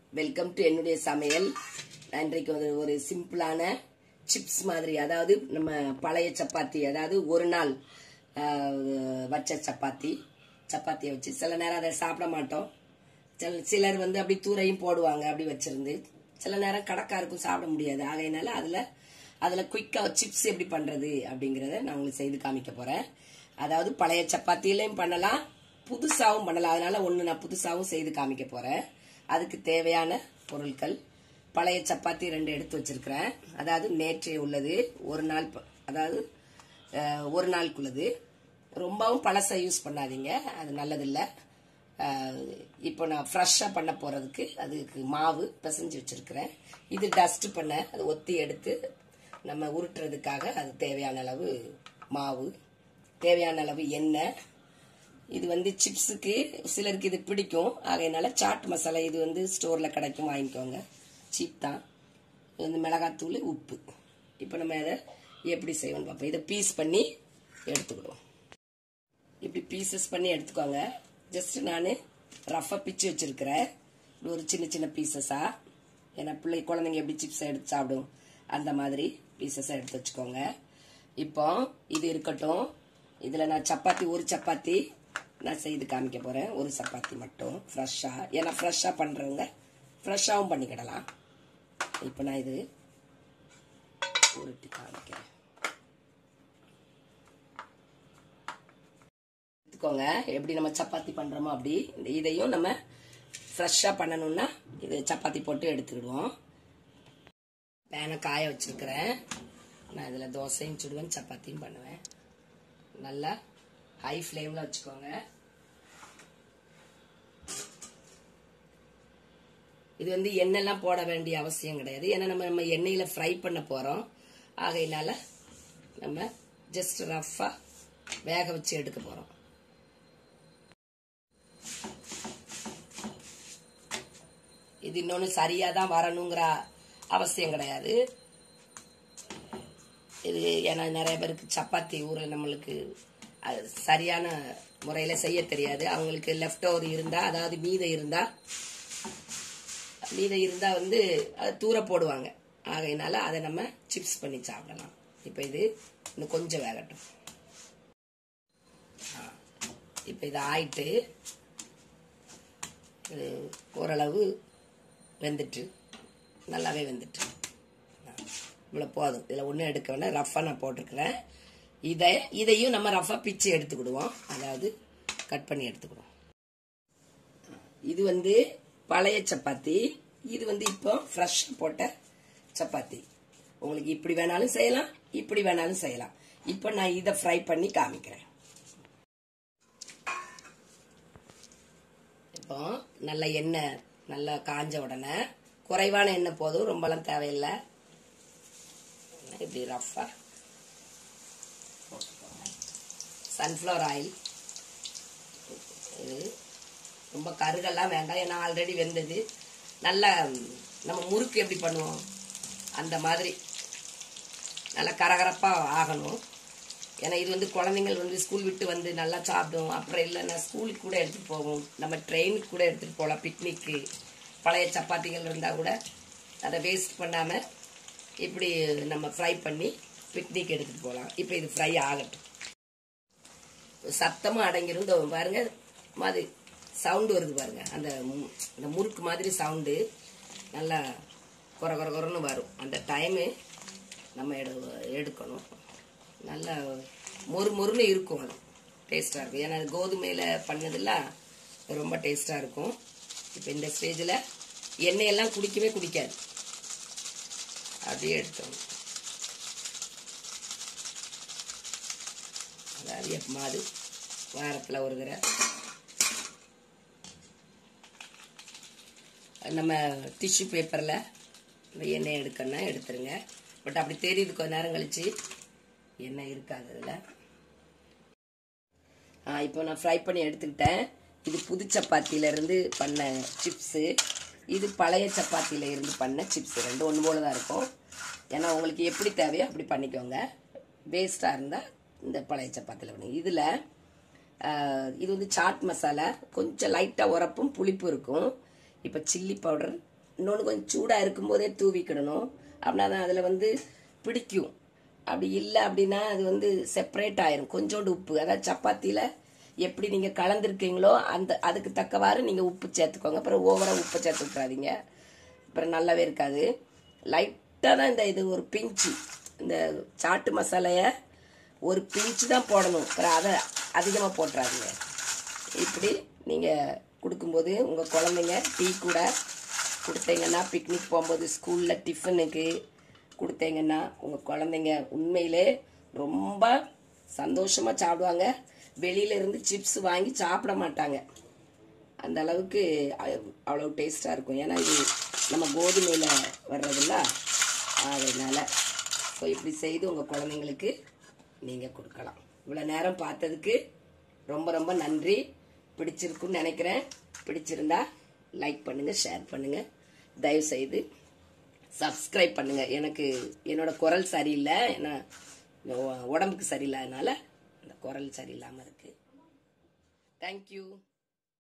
welcome to என்னுடைய சமையல் நான் இன்றைக்கு ஒரு ஒரு சிம்பிளான சிப்ஸ் மாதிரி அதாவது நம்ம பழைய சப்பாத்தி அதாவது ஒரு நாள் ஆஹ், வச்ச சப்பாத்தி சப்பாத்தியை வச்சு சில நேரம் அதை சாப்பிட மாட்டோம் சில சிலர் வந்து அப்படி தூரையும் போடுவாங்க அப்படி வச்சிருந்து சில நேரம் கடைக்காருக்கும் சாப்பிட முடியாது ஆகையினால அதுல அதுல குயிக்கா சிப்ஸ் எப்படி பண்றது அப்படிங்கறத நான் உங்களுக்கு செய்து காமிக்க போறேன் அதாவது பழைய சப்பாத்தியிலையும் பண்ணலாம் புதுசாவும் பண்ணலாம் அதனால ஒண்ணு நான் புதுசாவும் செய்து காமிக்க போறேன் அதுக்கு தேவையான பொருட்கள் பழைய சப்பாத்தி ரெண்டு எடுத்து வச்சிருக்கிறேன் அதாவது நேற்றே உள்ளது ஒரு நாள் ப- அதாவது அஹ், ஒரு நாளுக்குள்ளது ரொம்பவும் பழசை யூஸ் பண்ணாதீங்க அது நல்லதில்லை அஹ், இப்போ நான் ஃப்ரெஷ்ஷாக பண்ண போகிறதுக்கு அதுக்கு மாவு பிசைஞ்சு வச்சிருக்கிறேன் இது டஸ்ட் பண்ண அது ஒத்தி எடுத்து நம்ம உருட்டுறதுக்காக அது தேவையான அளவு மாவு தேவையான அளவு எண்ணெய் இது வந்து சிப்ஸுக்கு சிலருக்கு இது பிடிக்கும் ஆகையினால சாட் மசாலா இது வந்து ஸ்டோரில் கிடைக்கும் வாங்கிக்கோங்க சீப் தான் இது வந்து மிளகாத்தூள் உப்பு இப்போ நம்ம அதை எப்படி செய்வோம்னு பார்ப்போம் இதை பீஸ் பண்ணி எடுத்துக்கிடுவோம் இப்படி பீசஸ் பண்ணி எடுத்துக்கோங்க ஜஸ்ட் நான் ரஃபாக பிச்சு வச்சிருக்கிறேன் இப்படி ஒரு சின்ன சின்ன பீசஸாக ஏன்னா பிள்ளை குழந்தைங்க எப்படி சிப்ஸ் எடுத்து சாப்பிடும் அந்த மாதிரி பீசஸாக எடுத்து வச்சுக்கோங்க இப்போ இது இருக்கட்டும் இதில் நான் சப்பாத்தி ஒரு சப்பாத்தி நான் செய்து காமிக்க போகிறேன் ஒரு சப்பாத்தி மட்டும் ஃப்ரெஷ்ஷாக ஏன்னா ஃப்ரெஷ்ஷாக பண்ணுறவங்க ஃப்ரெஷ்ஷாகவும் பண்ணிக்கிடலாம் இப்போ நான் இது உருட்டி காமிக்கிறேன் எடுத்துக்கோங்க எப்படி நம்ம சப்பாத்தி பண்றோமோ அப்படி இந்த இதையும் நம்ம ஃப்ரெஷ்ஷாக பண்ணணும்னா இது சப்பாத்தி போட்டு எடுத்துக்கிடுவோம் பேனை காய வச்சிருக்கிறேன் நான் இதில் தோசையும் சுடுவேன் சப்பாத்தியும் பண்ணுவேன் நல்லா ஹை ஃப்ளேமில் வச்சுக்கோங்க இது வந்து எண்ணெய்லாம் போட வேண்டிய அவசியம் கிடையாது ஏன்னா நம்ம நம்ம எண்ணெயில் ஃப்ரை பண்ண போகிறோம் ஆகையினால நம்ம ஜஸ்ட் ரஃப்பாக வேக வச்சு எடுக்க போகிறோம் இது இன்னொன்று சரியாக தான் வரணுங்கிற அவசியம் கிடையாது இது ஏன்னா நிறைய பேருக்கு சப்பாத்தி ஊரில் நம்மளுக்கு அது சரியான முறையில் செய்ய தெரியாது அவங்களுக்கு லெஃப்ட் ஓவர் இருந்தால் அதாவது மீதம் இருந்தால் மீதம் இருந்தால் வந்து அது தூர போடுவாங்க ஆகையினால அதை நம்ம சிப்ஸ் பண்ணி சாப்பிடலாம் இப்போ இது இன்னும் கொஞ்சம் வேகட்டும் இப்போ இது ஆயிட்டு இது ஓரளவு வெந்துட்டு நல்லாவே வெந்துட்டு இவ்வளோ போதும் இதில் ஒன்றும் எடுக்க வேண்டாம் ரஃபாக நான் போட்டிருக்கிறேன் இதை இதையும் நம்ம ரஃபாக பிச்சு எடுத்துக்கிடுவோம் அதாவது கட் பண்ணி எடுத்துக்கிடுவோம் இது வந்து பழைய சப்பாத்தி இது வந்து இப்போ ஃப்ரெஷ் போட்ட சப்பாத்தி உங்களுக்கு இப்படி வேணாலும் செய்யலாம் இப்படி வேணாலும் செய்யலாம் இப்போ நான் இதை ஃப்ரை பண்ணி காமிக்கிறேன் இப்போ நல்ல எண்ணெய் நல்லா காஞ்ச உடனே குறைவான எண்ணெய் போதும் ரொம்பலாம் தேவையில்லை இப்படி ரஃபா சன்ஃப்ளவர் ஆயில் இது ரொம்ப கருகெல்லாம் வேண்டாம் ஏன்னா ஆல்ரெடி வெந்தது நல்லா நம்ம முறுக்கு எப்படி பண்ணுவோம் அந்த மாதிரி நல்லா கரகரப்பாக ஆகணும் ஏன்னா இது வந்து குழந்தைங்கள் வந்து ஸ்கூல் விட்டு வந்து நல்லா சாப்பிடும் அப்புறம் இல்லைன்னா ஸ்கூலுக்கு கூட எடுத்துகிட்டு போகும் நம்ம ட்ரெயினுக்கு கூட எடுத்துகிட்டு போகலாம் பிக்னிக்கு பழைய சப்பாத்திகள் இருந்தால் கூட அதை வேஸ்ட் பண்ணாமல் இப்படி நம்ம ஃப்ரை பண்ணி பிக்னிக் எடுத்துகிட்டு போகலாம் இப்போ இது ஃப்ரை ஆகட்டும் சத்தமும் அடங்கிரும் இந்த பாருங்க மாதிரி சவுண்டு வருது பாருங்க அந்த மு- அந்த முறுக்கு மாதிரி சவுண்டு நல்லா குறை குறை குறைன்னு வரும் அந்த டைமு நம்ம எடு எடுக்கணும் நல்லா மொறு மொறுன்னு இருக்கும் அது டேஸ்ட்டாக இருக்கும் ஏன்னா அது கோதுமையில் பண்ணதெல்லாம் ரொம்ப டேஸ்ட்டாக இருக்கும் இப்போ இந்த ஸ்டேஜில் எண்ணெயெல்லாம் குடிக்கவே குடிக்காது அப்படியே எடுத்தோம் அதாவது எப்பமாவது வாரத்தில் ஒரு தடவை நம்ம டிஷ்யூ பேப்பரில் இந்த எண்ணெய் எடுக்கணும்னா எடுத்துருங்க பட் அப்படி தெரியுது கொஞ்ச நேரம் கழிச்சு எண்ணெய் இருக்காது அதில் ஆ இப்போ நான் ஃப்ரை பண்ணி எடுத்துக்கிட்டேன் இது புது சப்பாத்தியிலேருந்து பண்ண சிப்ஸு இது பழைய சப்பாத்தியில இருந்து பண்ண சிப்ஸ் ரெண்டு ஒன்று போல தான் இருக்கும் ஏன்னா உங்களுக்கு எப்படி தேவையோ அப்படி பண்ணிக்கோங்க வேஸ்ட்டாக இருந்தால் இந்த பழைய சப்பாத்தியில் பண்ணுங்க இதில் இது வந்து சாட் மசாலா கொஞ்சம் லைட்டாக உரப்பும் புளிப்பு இருக்கும் இப்போ சில்லி பவுடர் இன்னொன்று கொஞ்சம் சூடாக இருக்கும்போதே தூவிக்கிடணும் அப்படின்னா தான் அதில் வந்து பிடிக்கும் அப்படி இல்லை அப்படின்னா அது வந்து செப்பரேட் ஆயிரும் கொஞ்சோண்டு உப்பு அதாவது சப்பாத்தியில் எப்படி நீங்கள் கலந்துருக்கீங்களோ அந்த அதுக்கு தக்கவாறு நீங்கள் உப்பு சேர்த்துக்கோங்க அப்புறம் ஓவராக உப்பு சேர்த்து விட்றாதீங்க அப்புறம் நல்லாவே இருக்காது லைட்டாக தான் இந்த இது ஒரு பிஞ்சு இந்த சாட்டு மசாலையை ஒரு பிஞ்சு தான் போடணும் அப்புறம் அதை அதிகமாக போட்டுறாதீங்க இப்படி நீங்கள் கொடுக்கும்போது உங்கள் குழந்தைங்க டீ கூட கொடுத்தீங்கன்னா பிக்னிக் போகும்போது ஸ்கூலில் டிஃபனுக்கு கொடுத்தீங்கன்னா உங்கள் குழந்தைங்க உண்மையிலே ரொம்ப சந்தோஷமாக சாப்பிடுவாங்க வெளியில இருந்து சிப்ஸ் வாங்கி சாப்பிட மாட்டாங்க அந்த அளவுக்கு அ- அவ்வளோ டேஸ்ட்டாக இருக்கும் ஏன்னா இது நம்ம கோதுமையில் வர்றதில்ல அதனால ஸோ இப்படி செய்து உங்கள் குழந்தைங்களுக்கு நீங்கள் கொடுக்கலாம் இவ்வளோ நேரம் பார்த்ததுக்கு ரொம்ப ரொம்ப நன்றி பிடிச்சிருக்குன்னு நினைக்கிறேன் பிடிச்சிருந்தா லைக் பண்ணுங்கள் ஷேர் பண்ணுங்கள் தயவு செய்து சப்ஸ்கிரைப் பண்ணுங்கள் எனக்கு என்னோட குரல் சரியில்லை ஏன்னா உ- உடம்புக்கு சரியில்லாதனால அந்த குரல் சரியில்லாமல் இருக்குது தேங்க்யூ